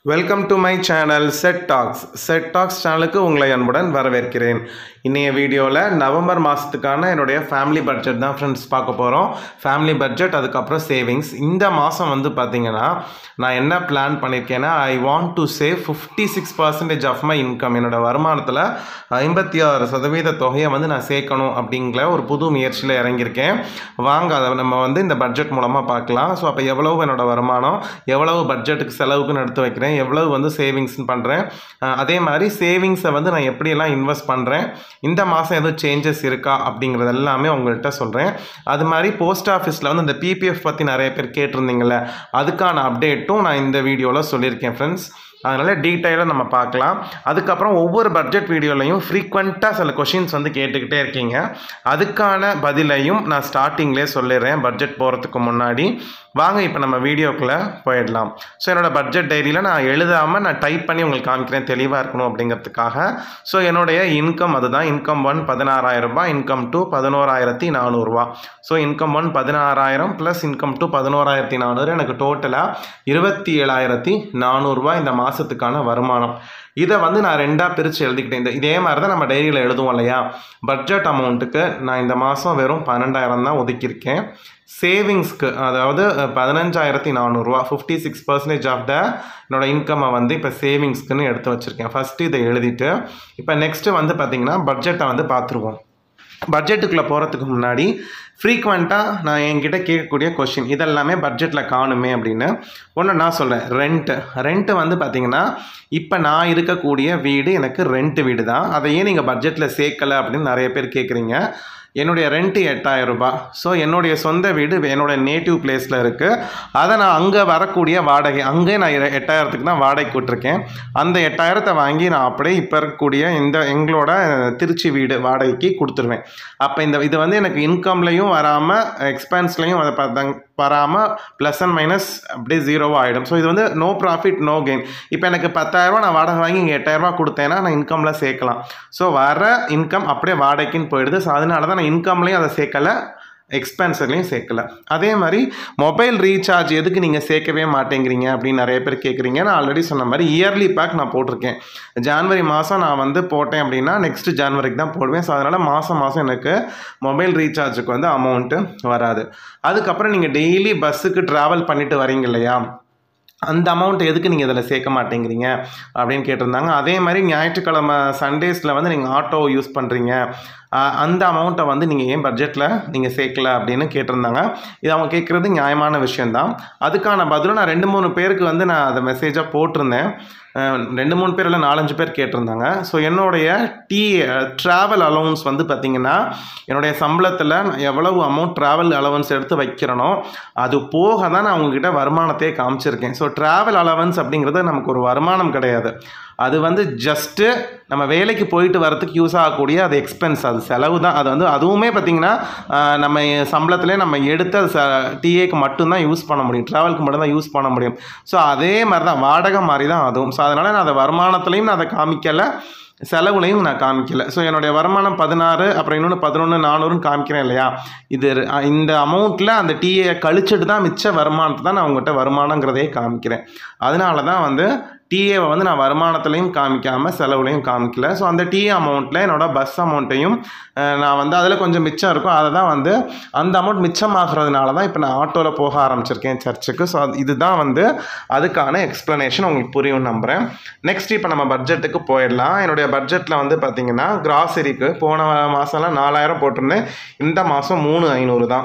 welcome to my channel set talks set talks சேனலுக்கு உங்களை அன்புடன் வரவேற்கிறேன் இன்றைய வீடியோவில் நவம்பர் மாதத்துக்கான என்னுடைய ஃபேமிலி பட்ஜெட் தான் ஃப்ரெண்ட்ஸ் பார்க்க போகிறோம் ஃபேமிலி பட்ஜெட் அதுக்கப்புறம் சேவிங்ஸ் இந்த மாதம் வந்து பார்த்தீங்கன்னா நான் என்ன பிளான் பண்ணியிருக்கேன்னா I want to save fifty six percentage of my income என்னோட வருமானத்தில் ஐம்பத்தி ஆறு சதவீத தொகையை வந்து நான் சேர்க்கணும் அப்படிங்கிற ஒரு புது முயற்சியில் இறங்கியிருக்கேன் வாங்க அதை நம்ம வந்து இந்த பட்ஜெட் மூலமாக பார்க்கலாம் ஸோ அப்போ எவ்வளவு என்னோட வருமானம் எவ்வளவு பட்ஜெட்டுக்கு செலவுக்குன்னு எடுத்து வைக்கிறேன் எவ்வளவு வந்து சேவிங்ஸ் பண்ணுறேன் அதே மாதிரி சேவிங்ஸை வந்து நான் எப்படியெல்லாம் இன்வெஸ்ட் பண்ணுறேன் இந்த மாதம் எதுவும் சேஞ்சஸ் இருக்கா அப்படிங்கிறது எல்லாமே உங்கள்கிட்ட சொல்கிறேன் அது மாதிரி போஸ்ட் ஆஃபீஸில் வந்து இந்த பிபிஎஃப் பற்றி நிறைய பேர் கேட்டிருந்தீங்கள்ல அதுக்கான அப்டேட்டும் நான் இந்த வீடியோவில் சொல்லியிருக்கேன் ஃப்ரெண்ட்ஸ் அதனால் டீட்டெயிலாக நம்ம பார்க்கலாம் அதுக்கப்புறம் ஒவ்வொரு பட்ஜெட் வீடியோலையும் ஃப்ரீக்வெண்ட்டாக சில கொஷின்ஸ் வந்து கேட்டுக்கிட்டே இருக்கீங்க அதுக்கான பதிலையும் நான் ஸ்டார்டிங்லேயே சொல்லிடுறேன் பட்ஜெட் போகிறதுக்கு முன்னாடி வாங்க இப்போ நம்ம வீடியோக்குள்ளே போயிடலாம் ஸோ என்னோடய பட்ஜெட் டைரியில் நான் எழுதாமல் நான் டைப் பண்ணி உங்களுக்கு காமிக்கிறேன் தெளிவாக இருக்கணும் அப்படிங்கிறதுக்காக ஸோ என்னுடைய இன்கம் அதுதான் இன்கம் ஒன் பதினாறாயிரம் ரூபாய் இன்கம் டூ பதினோராயிரத்தி நானூறுரூவா ஸோ இன்கம் ஒன் பதினாறாயிரம் ப்ளஸ் இன்கம் டூ பதினோராயிரத்தி நானூறு எனக்கு டோட்டலாக இருபத்தி ஏழாயிரத்தி நானூறுரூவா இந்த மாதத்துக்கான வருமானம் இதை வந்து நான் ரெண்டாக பிரித்து எழுதிக்கிட்டேன் இந்த இதே மாதிரி தான் நம்ம டைரியில் எழுதுவோம் இல்லையா பட்ஜெட் அமௌண்ட்டுக்கு நான் இந்த மாதம் வெறும் பன்னெண்டாயிரம் தான் ஒதுக்கியிருக்கேன் சேவிங்ஸ்க்கு அதாவது பதினஞ்சாயிரத்தி நானூறுரூவா fifty six percentage of the என்னோட இன்கம்மை வந்து இப்போ சேவிங்ஸ்க்குன்னு எடுத்து வச்சுருக்கேன் ஃபஸ்ட்டு இதை எழுதிட்டு இப்போ நெக்ஸ்ட்டு வந்து பார்த்திங்கன்னா பட்ஜெட்டை வந்து பார்த்துருவோம் பட்ஜெட்டுக்குள்ளே போகிறதுக்கு முன்னாடி ஃப்ரீக்வெண்ட்டாக நான் என்கிட்ட கேட்கக்கூடிய கொஷின் இதெல்லாமே பட்ஜெட்டில் காணுமே அப்படின்னு ஒன்று நான் சொல்கிறேன் ரெண்ட்டு ரெண்ட்டு வந்து பார்த்திங்கன்னா இப்போ நான் இருக்கக்கூடிய வீடு எனக்கு ரெண்ட் வீடு தான் அதையே நீங்கள் பட்ஜெட்டில் சேர்க்கலை அப்படின்னு நிறைய பேர் கேட்குறீங்க என்னுடைய ரெண்ட்டு எட்டாயிரம் ரூபாய் ஸோ என்னுடைய சொந்த வீடு என்னோடய நேட்டிவ் பிளேஸில் இருக்குது அதை நான் அங்கே வரக்கூடிய வாடகை அங்கே நான் எ- எட்டாயிரத்துக்கு தான் வாடகை விட்டுருக்கேன் அந்த எட்டாயிரத்தை வாங்கி நான் அப்படியே இப்போ இருக்கக்கூடிய இந்த எங்களோட திருச்சி வீடு வாடகைக்கு கொடுத்துருவேன் அப்போ இந்த இது வந்து எனக்கு இன்கம்லையும் வராமல் எக்ஸ்பென்ஸ்லையும் அதை பார்த்தாங்க வராமல் ப்ளஸ் அண்ட் மைனஸ் அப்படியே ஜீரோவாக ஆகிடும் ஸோ இது வந்து நோ ப்ராஃபிட் நோ கெயின் இப்போ எனக்கு பத்தாயிரரூபா நான் வாடகை வாங்கி இங்கே எட்டாயிரரூபா கொடுத்தேன்னா நான் இன்கமில் சேர்க்கலாம் ஸோ வர இன்கம் அப்படியே வாடகைக்குன்னு போயிடுது ஸோ அதனால தான் நான் இன்கம்லேயும் அதை சேர்க்கலை எக்ஸ்பென்சர்லையும் சேர்க்கல அதே மாதிரி மொபைல் ரீசார்ஜ் எதுக்கு நீங்கள் சேர்க்கவே மாட்டேங்கிறீங்க அப்படின்னு நிறைய பேர் கேட்குறீங்க நான் ஆல்ரெடி சொன்ன மாதிரி இயர்லி பேக் நான் போட்டிருக்கேன் ஜான்வரி மாதம் நான் வந்து போட்டேன் அப்படின்னா நெக்ஸ்ட் ஜான்வரிக்கு தான் போடுவேன் ஸோ அதனால் மாதம் மாதம் எனக்கு மொபைல் ரீசார்ஜுக்கு வந்து அமௌண்ட்டு வராது அதுக்கப்புறம் நீங்கள் டெய்லி பஸ்ஸுக்கு ட்ராவல் பண்ணிட்டு வரீங்க இல்லையா அந்த அமௌண்ட் எதுக்கு நீங்கள் இதில் சேர்க்க மாட்டேங்கிறீங்க அப்படின்னு கேட்டிருந்தாங்க அதே மாதிரி ஞாயிற்றுக்கிழமை சண்டேஸில் வந்து நீங்கள் ஆட்டோ யூஸ் பண்ணுறீங்க அந்த அமௌண்ட்டை வந்து நீங்கள் ஏன் பட்ஜெட்டில் நீங்கள் சேர்க்கல அப்படின்னு கேட்டிருந்தாங்க இது அவங்க கேட்குறது நியாயமான விஷயந்தான் அதுக்கான பதிலும் நான் ரெண்டு மூணு பேருக்கு வந்து நான் அதை மெசேஜாக போட்டிருந்தேன் அஹ் ரெண்டு மூணு பேர் இல்லை நாலஞ்சு பேர் கேட்டிருந்தாங்க ஸோ என்னுடைய டி ட்ராவல் அலவன்ஸ் வந்து பார்த்திங்கன்னா என்னுடைய சம்பளத்தில் நான் எவ்வளவு அமௌண்ட் ட்ராவல் அலவன்ஸ் எடுத்து வைக்கிறனோ அது போக தான் நான் உங்ககிட்ட வருமானத்தையே காமிச்சிருக்கேன் ஸோ ட்ராவல் அலவன்ஸ் அப்படிங்கிறது நமக்கு ஒரு வருமானம் கிடையாது அது வந்து ஜஸ்ட்டு நம்ம வேலைக்கு போயிட்டு வரதுக்கு யூஸ் ஆகக்கூடிய அது எக்ஸ்பென்ஸ் அது செலவு தான் அது வந்து அதுவுமே பார்த்திங்கன்னா ஆஹ், நம்ம சம்பளத்திலே நம்ம எடுத்து அது ச டிஏக்கு மட்டும்தான் யூஸ் பண்ண முடியும் ட்ராவலுக்கு மட்டும்தான் யூஸ் பண்ண முடியும் ஸோ அதே மாதிரி தான் வாடகை மாதிரி தான் அதுவும் ஸோ அதனால் நான் அதை வருமானத்துலேயும் நான் அதை காமிக்கலை செலவுலையும் நான் காமிக்கல ஸோ என்னுடைய வருமானம் பதினாறு அப்புறம் இன்னொன்று பதினொன்று நானூறுன்னு காமிக்கிறேன் இல்லையா இது அஹ், இந்த அமௌண்ட்டில் அந்த டிஏ கழிச்சிட்டு தான் மிச்ச வருமானத்தை தான் நான் உங்கள்கிட்ட வருமானங்கிறதையே காமிக்கிறேன் அதனால தான் வந்து டிஏவை வந்து நான் வருமானத்துலையும் காமிக்காமல் செலவுலையும் காமிக்கல ஸோ அந்த டிஏ அமௌண்ட்டில் என்னோட பஸ் அமௌண்ட்டையும் அஹ், நான் வந்து அதில் கொஞ்சம் மிச்சம் இருக்கும் அதை தான் வந்து அந்த அமௌண்ட் மிச்சமாகிறதுனால தான் இப்போ நான் ஆட்டோவில் போக ஆரம்பிச்சிருக்கேன் சர்ச்சுக்கு ஸோ இதுதான் வந்து அதுக்கான எக்ஸ்ப்ளனேஷன் உங்களுக்கு புரியும் நம்புகிறேன் நெக்ஸ்ட் இப்போ நம்ம பட்ஜெட்டுக்கு போயிடலாம் என்னுடைய பட்ஜெட்டில் வந்து பார்த்தீங்கன்னா கிராசரிக்கு போன மாதம்லாம் நாலாயிரம் போட்டிருந்தேன் இந்த மாதம் மூணு ஐநூறு தான்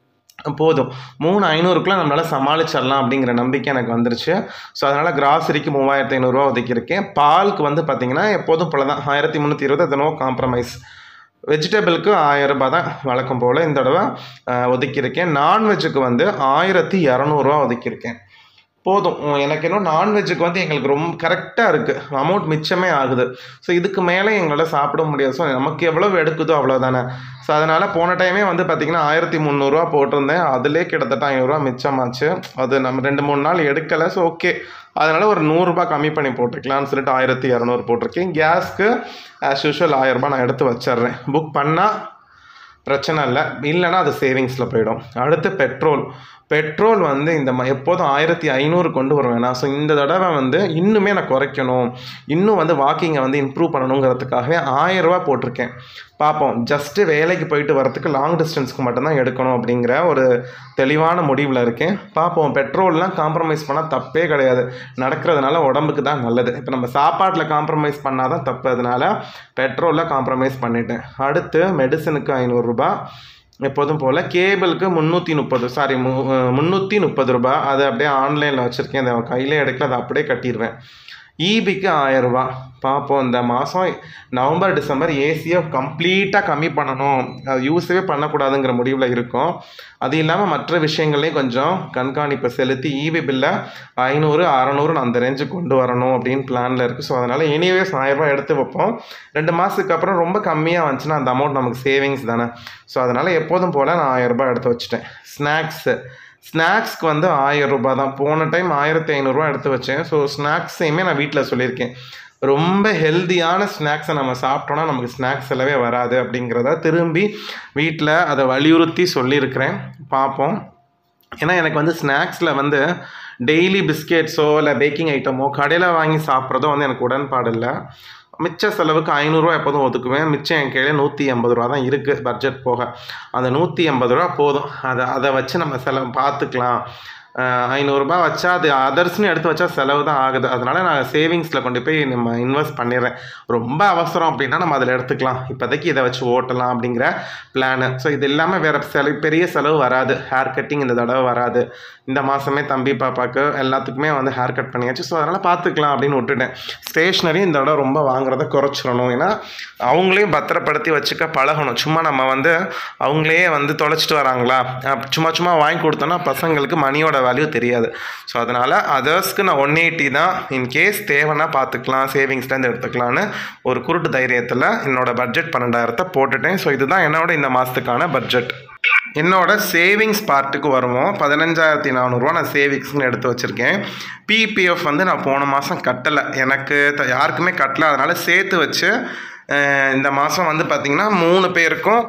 போதும் மூணு ஐநூறுக்குள்ள நம்மளால் சமாளிச்சிடலாம் அப்படிங்கிற நம்பிக்கை எனக்கு வந்துருச்சு ஸோ அதனால் கிராசரிக்கு மூவாயிரத்தி ஐநூறுரூவா ஒதுக்கியிருக்கேன் பாலுக்கு வந்து பார்த்தீங்கன்னா எப்போதும் போல தான் ஆயிரத்தி முந்நூற்றி இருபது அது நோ காம்ப்ரமைஸ் வெஜிடபிளுக்கு ஆயிரம் ரூபாய் தான் வழக்கம் போல் இந்த தடவை அஹ், ஒதுக்கியிருக்கேன் நான்வெஜ்ஜுக்கு வந்து ஆயிரத்தி இரநூறுவா ஒதுக்கியிருக்கேன் போதும் உம், எனக்கு இன்னும் நான்வெஜ்ஜுக்கு வந்து எங்களுக்கு ரொம்ப கரெக்டாக இருக்குது அமௌண்ட் மிச்சமே ஆகுது ஸோ இதுக்கு மேலே எங்களால் சாப்பிட முடியாது ஸோ நமக்கு எவ்வளவு எடுக்குதோ அவ்வளோதானே ஸோ அதனால் போன டைமே வந்து பார்த்திங்கன்னா ஆயிரத்தி முந்நூறுரூவா போட்டிருந்தேன் அதிலே கிட்டத்தட்ட ஐநூறுரூவா மிச்சமாச்சு அது நம்ம ரெண்டு மூணு நாள் எடுக்கலை ஸோ ஓகே அதனால் ஒரு நூறுரூபா கம்மி பண்ணி போட்டுக்கலாம்னு சொல்லிட்டு ஆயிரத்தி இரநூறு போட்டிருக்கேன் கேஸ்க்கு ஆஸ் யூஷுவல் ஆயிரரூபா நான் எடுத்து வச்சிடுறேன் புக் பண்ணால் பிரச்சனை இல்லை இல்லைன்னா அது சேவிங்ஸில் போயிடும் அடுத்து பெட்ரோல் பெட்ரோல் வந்து இந்த ம எப்போதும் ஆயிரத்தி ஐநூறு கொண்டு வருவேன் நான் ஸோ இந்த தடவை வந்து இன்னுமே நான் குறைக்கணும் இன்னும் வந்து வாக்கிங்கை வந்து இம்ப்ரூவ் பண்ணணுங்கிறதுக்காகவே ஆயிரரூபா போட்டிருக்கேன் பார்ப்போம் ஜஸ்ட்டு வேலைக்கு போயிட்டு வரத்துக்கு லாங் டிஸ்டன்ஸ்க்கு மட்டும்தான் எடுக்கணும் அப்படிங்கிற ஒரு தெளிவான முடிவில் இருக்கேன் பார்ப்போம் பெட்ரோல்லாம் காம்ப்ரமைஸ் பண்ணால் தப்பே கிடையாது நடக்கிறதுனால உடம்புக்கு தான் நல்லது இப்போ நம்ம சாப்பாட்டில் காம்ப்ரமைஸ் பண்ணால் தான் தப்பு அதனால பெட்ரோலில் காம்ப்ரமைஸ் பண்ணிட்டேன் அடுத்து மெடிசனுக்கு ஐநூறுரூபா எப்போதும் போல் கேபிளுக்கு முந்நூற்றி முப்பது சாரி மு முந்நூற்றி முப்பது ரூபா அது அப்படியே ஆன்லைனில் வச்சுருக்கேன் அதை கையிலே எடுக்கல அதை அப்படியே கட்டிடுவேன் ஈபிக்கு ஆயரூபா பார்ப்போம் இந்த மாதம் நவம்பர் டிசம்பர் ஏசியை கம்ப்ளீட்டாக கம்மி பண்ணணும் அது யூஸவே பண்ணக்கூடாதுங்கிற முடிவில் இருக்கும் அது இல்லாமல் மற்ற விஷயங்களையும் கொஞ்சம் கண்காணிப்பை செலுத்தி ஈபி பில்லை ஐநூறு அறநூறு அந்த ரேஞ்சுக்கு கொண்டு வரணும் அப்படின்னு பிளானில் இருக்குது ஸோ அதனால் எனிவேஸ் ஆயிரரூபா எடுத்து வைப்போம் ரெண்டு மாதத்துக்கு அப்புறம் ரொம்ப கம்மியாக வந்துச்சுன்னா அந்த அமௌண்ட் நமக்கு சேவிங்ஸ் தானே ஸோ அதனால் எப்போதும் போல் நான் ஆயிரரூபா எடுத்து வச்சுட்டேன் ஸ்நாக்ஸு ஸ்நாக்ஸ்க்கு வந்து ஆயிரம் ரூபாய் தான் போன டைம் ஆயிரத்தி ஐநூறுரூவா எடுத்து வச்சேன் ஸோ ஸ்நாக்ஸையுமே நான் வீட்டில் சொல்லியிருக்கேன் ரொம்ப ஹெல்தியான ஸ்நாக்ஸை நம்ம சாப்பிட்டோன்னா நமக்கு ஸ்நாக்ஸ் செலவே வராது அப்படிங்கிறத திரும்பி வீட்டில் அதை வலியுறுத்தி சொல்லியிருக்கிறேன் பார்ப்போம் ஏன்னா எனக்கு வந்து ஸ்நாக்ஸில் வந்து டெய்லி பிஸ்கெட்ஸோ இல்லை பேக்கிங் ஐட்டமோ கடையில் வாங்கி சாப்பிட்றதோ வந்து எனக்கு உடன்பாடு இல்லை மிச்ச செலவுக்கு ஐநூறுரூவா எப்போதும் ஒதுக்குவேன் மிச்சம் என் கையில் நூற்றி எண்பது ரூபா தான் இருக்குது பட்ஜெட் போக அந்த நூற்றி எண்பது ரூபா போதும் அதை அதை வச்சு நம்ம செலவு பார்த்துக்கலாம் ஐநூறுரூபா வச்சா அது அதர்ஸ்னு எடுத்து வச்சா செலவு தான் ஆகுது அதனால் நான் சேவிங்ஸில் கொண்டு போய் நம்ம இன்வெஸ்ட் பண்ணிடுறேன் ரொம்ப அவசரம் அப்படின்னா நம்ம அதில் எடுத்துக்கலாம் இப்போதைக்கு இதை வச்சு ஓட்டலாம் அப்படிங்கிற பிளானு ஸோ இது இல்லாமல் வேறு செலவு பெரிய செலவு வராது ஹேர் கட்டிங் இந்த தடவை வராது இந்த மாதமே தம்பி பாப்பாவுக்கு எல்லாத்துக்குமே வந்து ஹேர் கட் பண்ணியாச்சு ஸோ அதனால் பார்த்துக்கலாம் அப்படின்னு விட்டுட்டேன் ஸ்டேஷ்னரி இந்த தடவை ரொம்ப வாங்குறத குறைச்சிடணும் ஏன்னா அவங்களையும் பத்திரப்படுத்தி வச்சுக்க பழகணும் சும்மா நம்ம வந்து அவங்களே வந்து தொலைச்சிட்டு வராங்களா சும்மா சும்மா வாங்கி கொடுத்தோன்னா பசங்களுக்கு மணியோட வேல்யூ தெரியாது ஸோ அதனால் அதர்ஸ்க்கு நான் ஒன் எயிட்டி தான் இன்கேஸ் தேவைன்னா பார்த்துக்கலாம் சேவிங்ஸ்லேருந்து எடுத்துக்கலான்னு ஒரு குருட்டு தைரியத்தில் என்னோட பட்ஜெட் பன்னெண்டாயிரத்தை போட்டுட்டேன் ஸோ இதுதான் என்னோட இந்த மாதத்துக்கான பட்ஜெட் என்னோட சேவிங்ஸ் பார்ட்டுக்கு வருவோம் பதினஞ்சாயிரத்தி நானூறுரூவா நான் சேவிங்ஸ்னு எடுத்து வச்சுருக்கேன் பிபிஎஃப் வந்து நான் போன மாதம் கட்டலை எனக்கு த- யாருக்குமே கட்டலை அதனால் சேர்த்து வச்சு அஹ், இந்த மாதம் வந்து பார்த்திங்கன்னா மூணு பேருக்கும்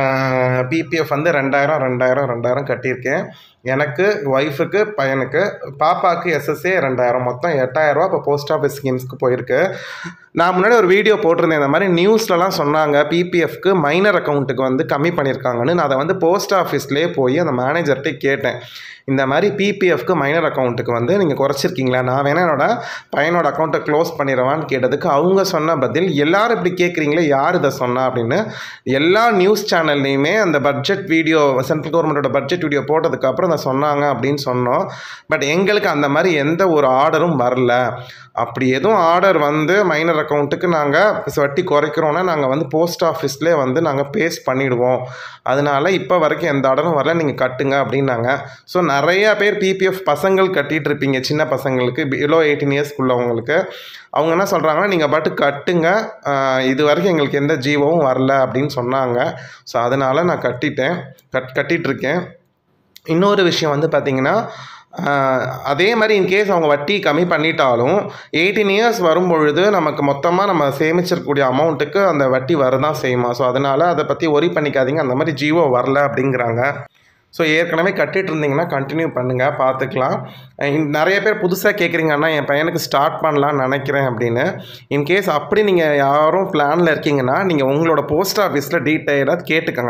பிபிஎஃப் வந்து ரெண்டாயிரம் ரெண்டாயிரம் ரெண்டாயிரம் கட்டியிருக்கேன் எனக்கு ஒய்ஃபுக்கு பையனுக்கு பாப்பாவுக்கு எஸ்எஸ்ஏ ரெண்டாயிரம் மொத்தம் எட்டாயிரரூவா இப்போ போஸ்ட் ஆஃபீஸ் ஸ்கீம்ஸ்க்கு போயிருக்கு நான் முன்னாடி ஒரு வீடியோ போட்டிருந்தேன் இந்த மாதிரி நியூஸ்லலாம் சொன்னாங்க பிபிஎஃப்க்கு மைனர் அக்கௌண்ட்டுக்கு வந்து கம்மி பண்ணியிருக்காங்கன்னு நான் அதை வந்து போஸ்ட் ஆஃபீஸ்லேயே போய் அந்த மேனேஜர்கிட்ட கேட்டேன் இந்த மாதிரி பிபிஎஃப்க்கு மைனர் அக்கௌண்ட்டுக்கு வந்து நீங்கள் குறைச்சிருக்கீங்களா நான் வேணா என்னோட பையனோட அக்கௌண்ட்டை க்ளோஸ் பண்ணிடுவான்னு கேட்டதுக்கு அவங்க சொன்ன பதில் எல்லாரும் இப்படி கேட்குறீங்களே யார் இதை சொன்னா அப்படின்னு எல்லா நியூஸ் சேனல்லையுமே அந்த பட்ஜெட் வீடியோ சென்ட்ரல் கவர்மெண்ட்டோட பட்ஜெட் வீடியோ போட்டதுக்கப்புறம் அதை சொன்னாங்க அப்படின்னு சொன்னோம் பட் எங்களுக்கு அந்த மாதிரி எந்த ஒரு ஆர்டரும் வரல அப்படி எதுவும் ஆர்டர் வந்து மைனர் அக்கௌண்ட்டுக்கு நாங்கள் வட்டி குறைக்கிறோன்னா நாங்கள் வந்து போஸ்ட் ஆஃபீஸ்லேயே வந்து நாங்கள் பேஸ் பண்ணிடுவோம் அதனால இப்போ வரைக்கும் எந்த ஆர்டரும் வரல நீங்கள் கட்டுங்க அப்படின்னாங்க ஸோ நிறையா பேர் பிபிஎஃப் பசங்கள் கட்டிட்டு இருப்பீங்க சின்ன பசங்களுக்கு பிலோ எயிட்டீன் இயர்ஸ்க்குள்ளவங்களுக்கு அவங்க என்ன சொல்கிறாங்கன்னா நீங்கள் பாட்டு கட்டுங்க ஆஹ் இது வரைக்கும் எங்களுக்கு எந்த ஜீவோவும் வரல அப்படின்னு சொன்னாங்க ஸோ அதனால் நான் கட்டிட்டேன் கட் கட்டிகிட்ருக்கேன் இன்னொரு விஷயம் வந்து பார்த்தீங்கன்னா ஆஹ், அதே மாதிரி இன்கேஸ் அவங்க வட்டி கம்மி பண்ணிட்டாலும் எயிட்டீன் இயர்ஸ் வரும்பொழுது நமக்கு மொத்தமாக நம்ம சேமிச்சிருக்கக்கூடிய அமௌண்ட்டுக்கு அந்த வட்டி வரதான் செய்யுமா ஸோ அதனால் அதை பற்றி ஒரி பண்ணிக்காதீங்க அந்த மாதிரி ஜீவோ வரல அப்படிங்கிறாங்க ஸோ ஏற்கனவே கட்டிட்டு இருந்தீங்கன்னா கண்டினியூ பண்ணுங்கள் பார்த்துக்கலாம் அஹ் இன்- நிறைய பேர் புதுசாக கேட்குறீங்க அண்ணா என் பையனுக்கு ஸ்டார்ட் பண்ணலான்னு நினைக்கிறேன் அப்படின்னு இன்கேஸ் அப்படி நீங்கள் யாரும் பிளானில் இருக்கீங்கன்னா நீங்கள் உங்களோட போஸ்ட் ஆஃபீஸில் டீட்டெயிலாக கேட்டுக்கோங்க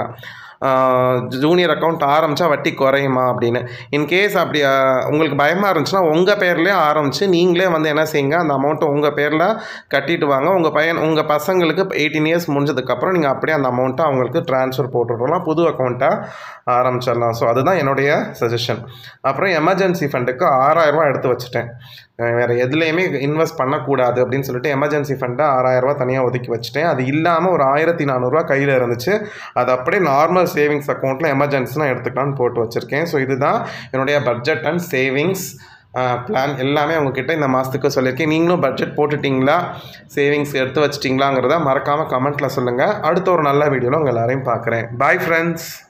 ஜூனியர் அக்கௌண்ட் ஆரம்பித்தா வட்டி குறையுமா அப்படின்னு இன்கேஸ் அப்படி ஆஹ், உங்களுக்கு பயமாக இருந்துச்சுன்னா உங்கள் பேர்லேயே ஆரம்பித்து நீங்களே வந்து என்ன செய்யுங்க அந்த அமௌண்ட்டை உங்கள் பேரில் கட்டிட்டு வாங்க உங்கள் பையன் உங்கள் பசங்களுக்கு எயிட்டீன் இயர்ஸ் முடிஞ்சதுக்கப்புறம் நீங்கள் அப்படியே அந்த அமௌண்ட்டை அவங்களுக்கு ட்ரான்ஸ்ஃபர் போட்டுவிடலாம் புது அக்கௌண்ட்டாக ஆரம்பிச்சிடலாம் ஸோ அதுதான் என்னுடைய சஜஷன் அப்புறம் எமர்ஜென்சி ஃபண்டுக்கு ஆறாயிரரூவா எடுத்து வச்சுட்டேன் அஹ் வேறு எதுலேயுமே இன்வெஸ்ட் பண்ணக்கூடாது அப்படின்னு சொல்லிட்டு எமர்ஜென்சி ஃபண்டை ஆறாயிரரூவா தனியாக ஒதுக்கி வச்சுட்டேன் அது இல்லாமல் ஒரு ஆயிரத்தி நானூறுரூவா கையில் இருந்துச்சு அது அப்படியே நார்மல் சேவிங்ஸ் அக்கௌண்ட்டில் எமர்ஜென்சினா எடுத்துக்கலாம்னு போட்டு வச்சுருக்கேன் ஸோ இதுதான் என்னுடைய பட்ஜெட் அண்ட் சேவிங்ஸ் பிளான் எல்லாமே உங்ககிட்ட இந்த மாதத்துக்கு சொல்லியிருக்கேன் நீங்களும் பட்ஜெட் போட்டுட்டிங்களா சேவிங்ஸ் எடுத்து வச்சிட்டிங்களாங்கிறத மறக்காமல் கமெண்ட்டில் சொல்லுங்கள் அடுத்த ஒரு நல்ல வீடியோவில் உங்கள் எல்லாரையும் பார்க்குறேன் பாய் ஃப்ரெண்ட்ஸ்